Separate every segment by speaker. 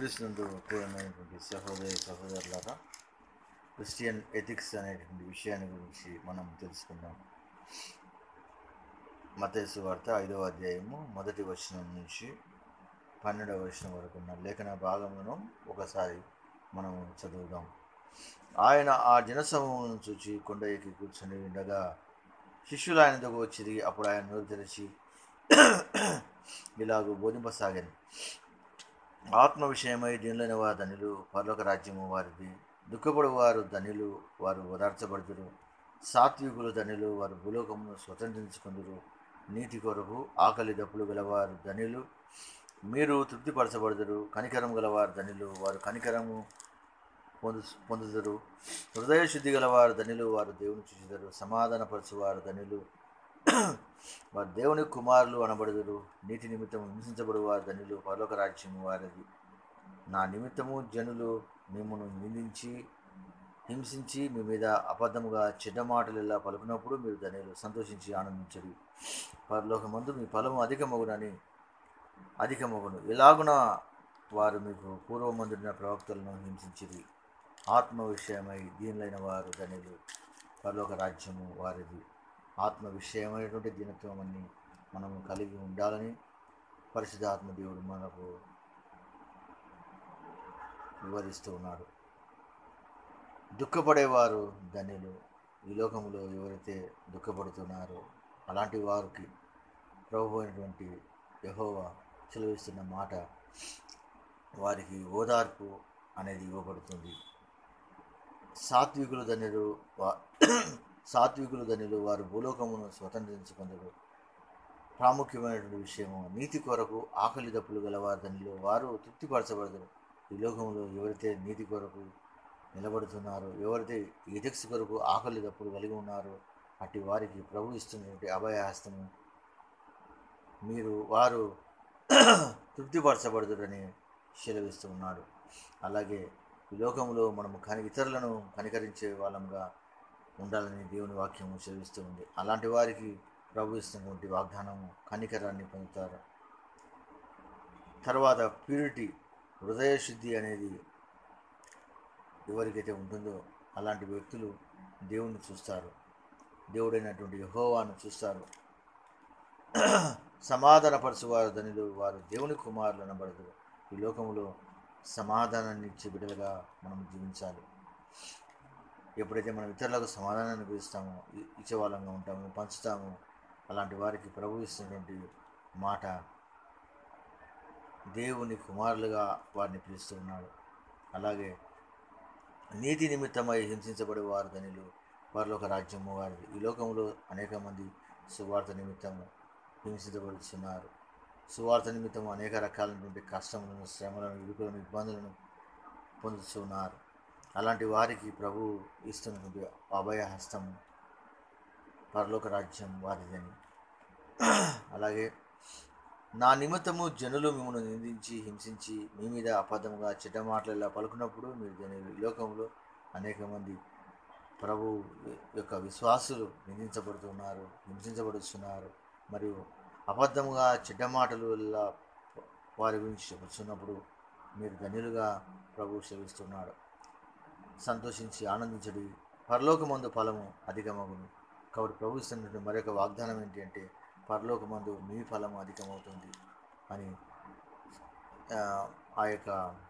Speaker 1: క్రీస్తునందు ప్రియమైనటువంటి సహోదరి సహోదరులారా క్రిస్టియన్ ఎథిక్స్ అనేటువంటి విషయాన్ని గురించి మనం తెలుసుకుందాం మతేసు వార్త ఐదవ అధ్యాయము మొదటి వచనం నుంచి పన్నెండవ వచనం వరకు ఉన్న లేఖన భాగములను ఒకసారి మనం చదువుదాం ఆయన ఆ జనసమూహం చూచి కొండ ఎక్కి కూర్చొని ఉండగా శిష్యులు ఆయన దగ్గర వచ్చిరి అప్పుడు ఆయన నోరు తెరిచి ఇలాగూ బోధింపసాగాను ఆత్మ విషయమై దీనిలోని వారు ధనులు పరలోక రాజ్యము వారిది దుఃఖపడు వారు ధనులు వారు ఓదార్చబడుదురు సాత్వికులు ధనులు వారు భూలోకమును స్వతంత్రించుకుందురు నీతి కొరకు ఆకలి దప్పులు గలవారు ధనులు మీరు తృప్తిపరచబడుదురు కనికరం గలవారు ధనులు వారు కనికరము పొందు పొందుదురు హృదయ శుద్ధి గలవారు ధనులు వారు దేవుని చూసిదరు సమాధానపరచువారు ధనులు వారు దేవుని కుమారులు అనబడుదురు నీతి నిమిత్తము హింసించబడు వారు ధనులు పరలోక రాజ్యము వారిది నా నిమిత్తము జనులు మిమ్మల్ని నిందించి హింసించి మీ మీద అబద్ధముగా చెడ్డ మాటలు ఇలా పలుకున్నప్పుడు మీరు ధనులు సంతోషించి ఆనందించరు పరలోకమందు మీ ఫలము అధికమగునని అధికమగును ఇలాగున వారు మీకు పూర్వమందున్న ప్రవక్తలను హింసించిరి ఆత్మ విషయమై దీనిలైన వారు ధనులు పరలోక రాజ్యము వారిది ఆత్మ విషయమైనటువంటి దీనత్వం అన్ని మనము కలిగి ఉండాలని పరిశుద్ధ ఆత్మదేవుడు మనకు వివరిస్తూ ఉన్నాడు దుఃఖపడేవారు ధన్యులు ఈ లోకంలో ఎవరైతే దుఃఖపడుతున్నారో అలాంటి వారికి ప్రభు అయినటువంటి యహోవా సెలవిస్తున్న మాట వారికి ఓదార్పు అనేది ఇవ్వబడుతుంది సాత్వికులు ధన్యులు వా సాత్వికులు ధనులు వారు భూలోకమును స్వతంత్రించుకుందరు ప్రాముఖ్యమైనటువంటి విషయము నీతి కొరకు ఆకలి దప్పులు గలవారు ధనులు వారు తృప్తిపరచబడతారు ఈ లోకంలో ఎవరైతే నీతి కొరకు నిలబడుతున్నారో ఎవరైతే ఎథిక్స్ కొరకు ఆకలి దప్పులు కలిగి ఉన్నారో అట్టి వారికి ప్రభు ఇస్తున్నటువంటి అభయహస్తము మీరు వారు తృప్తిపరచబడదురని సెలవిస్తూ ఉన్నాడు అలాగే ఈ లోకంలో మనము కని ఇతరులను కనికరించే వాళ్ళంగా ఉండాలని దేవుని వాక్యము సెలవిస్తూ ఉంది అలాంటి వారికి ప్రభు ఇస్తున్నటువంటి వాగ్దానము కనికరాన్ని పొందుతారు తర్వాత ప్యూరిటీ హృదయ శుద్ధి అనేది ఎవరికైతే ఉంటుందో అలాంటి వ్యక్తులు దేవుణ్ణి చూస్తారు దేవుడైనటువంటి యహోవాను చూస్తారు సమాధానపరచువారు ధనులు వారు దేవుని కుమారులు అనబడదు ఈ లోకంలో సమాధానాన్ని ఇచ్చే బిడ్డలుగా మనం జీవించాలి ఎప్పుడైతే మనం ఇతరులకు సమాధానాన్ని పిలుస్తామో ఇచ్చేవాళ్ళంగా ఉంటామో పంచుతామో అలాంటి వారికి ప్రభు ఇస్తున్నటువంటి మాట దేవుని కుమారులుగా వారిని పిలుస్తూ ఉన్నాడు అలాగే నీతి నిమిత్తమై హింసించబడే వారు ధనులు వారిలో ఒక రాజ్యము వారిది ఈ లోకంలో అనేక మంది సువార్త నిమిత్తము హింసించబడుతున్నారు సువార్త నిమిత్తము అనేక రకాలైనటువంటి కష్టములను శ్రమలను ఇరుకులను ఇబ్బందులను పొందుతున్నారు అలాంటి వారికి ప్రభు ఇస్తున్నటువంటి అభయ హస్తం పరలోక రాజ్యం వారిదని అలాగే నా నిమిత్తము జనులు మిమ్మల్ని నిందించి హింసించి మీ మీద అబద్ధముగా చెడ్డ మాటలు ఇలా పలుకున్నప్పుడు మీరు జనులు ఈ లోకంలో అనేక మంది ప్రభు యొక్క విశ్వాసులు నిందించబడుతున్నారు హింసించబడుతున్నారు మరియు అబద్ధముగా చెడ్డ మాటలు ఇలా వారి గురించి చెబుతున్నప్పుడు మీరు ధన్యులుగా ప్రభు సెలవిస్తున్నాడు సంతోషించి ఆనందించడి పరలోకమందు ఫలము అధికమగును కాబట్టి ప్రభు ఇస్తున్నటువంటి మరొక వాగ్దానం ఏంటి అంటే పరలోకమందు మీ ఫలము అధికమవుతుంది అని ఆ యొక్క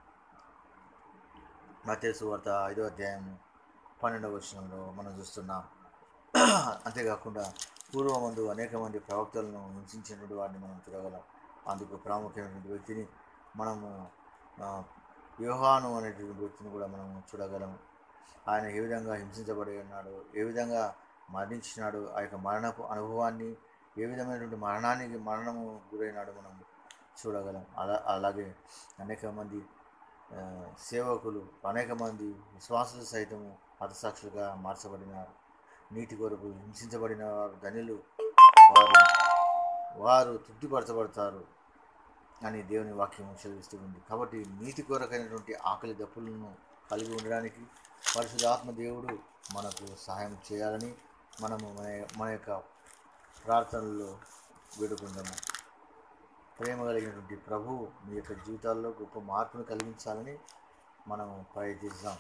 Speaker 1: మతేసు వార్త ఐదో అధ్యాయం పన్నెండవ వచనంలో మనం చూస్తున్నాం అంతేకాకుండా పూర్వమందు అనేక మంది ప్రవక్తలను హింసించినటువంటి వారిని మనం చూడగలం అందుకు ప్రాముఖ్యమైనటువంటి వ్యక్తిని మనము యోహాను అనేటువంటి వ్యక్తిని కూడా మనం చూడగలం ఆయన ఏ విధంగా హింసించబడి ఉన్నాడు ఏ విధంగా మరణించినాడు ఆ యొక్క మరణపు అనుభవాన్ని ఏ విధమైనటువంటి మరణానికి మరణము గురైనాడు మనం చూడగలం అలా అలాగే అనేక మంది సేవకులు అనేక మంది విశ్వాసులు సైతము హతసాక్షులుగా మార్చబడినారు నీతి కొరకు హింసించబడిన వారు ధనులు వారు వారు తృప్తిపరచబడతారు అని దేవుని వాక్యం చదివిస్తూ ఉంది కాబట్టి నీతి కొరకైనటువంటి ఆకలి దప్పులను కలిగి ఉండడానికి పరిశుధాత్మ దేవుడు మనకు సహాయం చేయాలని మనము మన మన యొక్క ప్రార్థనలో వేడుకుందాము ప్రేమ కలిగినటువంటి ప్రభు మీ యొక్క జీవితాల్లో గొప్ప మార్పును కలిగించాలని మనం ప్రయత్నిస్తాం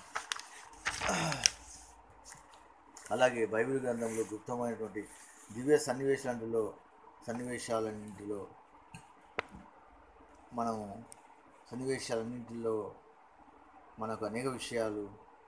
Speaker 1: అలాగే బైబిల్ గ్రంథంలో గుప్తమైనటువంటి దివ్య సన్నివేశాలలో సన్నివేశాలన్నింటిలో మనము సన్నివేశాలన్నింటిలో మనకు అనేక విషయాలు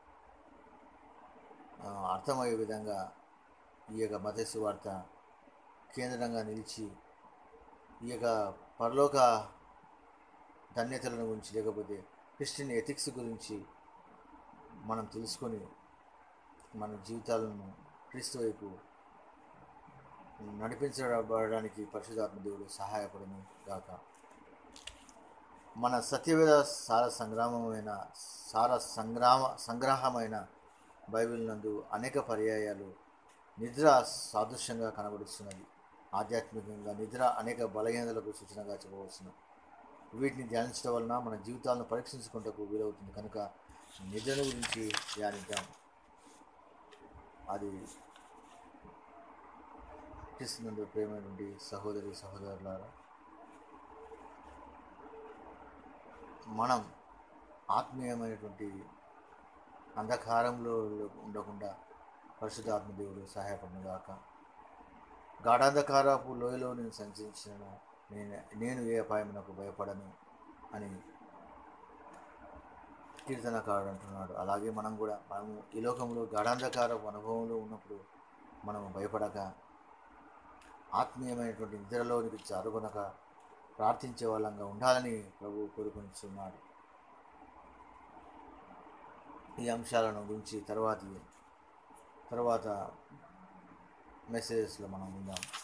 Speaker 1: ఆ, అర్థమయ్యే విధంగా ఈ యొక్క మతస్సు వార్త కేంద్రంగా నిలిచి ఈ యొక్క పరలోక ధన్యతలను గురించి లేకపోతే క్రిస్టియన్ ఎథిక్స్ గురించి మనం తెలుసుకొని మన జీవితాలను క్రీస్తు వైపు నడిపించబడడానికి పరిశుధాత్మ దేవుడు సహాయపడను గాక మన సత్యవేద సార సంగ్రామమైన సార సంగ్రామ సంగ్రహమైన బైబిల్ నందు అనేక పర్యాయాలు నిద్ర సాదృశ్యంగా కనబడుతున్నది ఆధ్యాత్మికంగా నిద్ర అనేక బలహీనతలకు సూచనగా చెప్పవచ్చును వీటిని ధ్యానించడం వలన మన జీవితాలను పరీక్షించుకుంటకు వీలవుతుంది కనుక నిద్రను గురించి ధ్యానిద్దాం అది క్రీస్తునందు ప్రేమైనటువంటి సహోదరి సహోదరులారా మనం ఆత్మీయమైనటువంటి అంధకారంలో ఉండకుండా పరిశుద్ధాత్మ దేవుడు సహాయపడినగాక గాఢాంధకారపు లోయలో నేను సంచరించిన నేను నేను ఏ అపాయమునకు భయపడను అని కీర్తనకారుడు అంటున్నాడు అలాగే మనం కూడా మనము ఈ లోకంలో గాఢాంధకారపు అనుభవంలో ఉన్నప్పుడు మనము భయపడక ఆత్మీయమైనటువంటి నిద్రలోనికి జారుకొనక ప్రార్థించే వాళ్ళంగా ఉండాలని ప్రభు కోరుకొనిచున్నాడు ఈ అంశాలను గురించి తర్వాతి తర్వాత మెసేజెస్లో మనం ఉందాం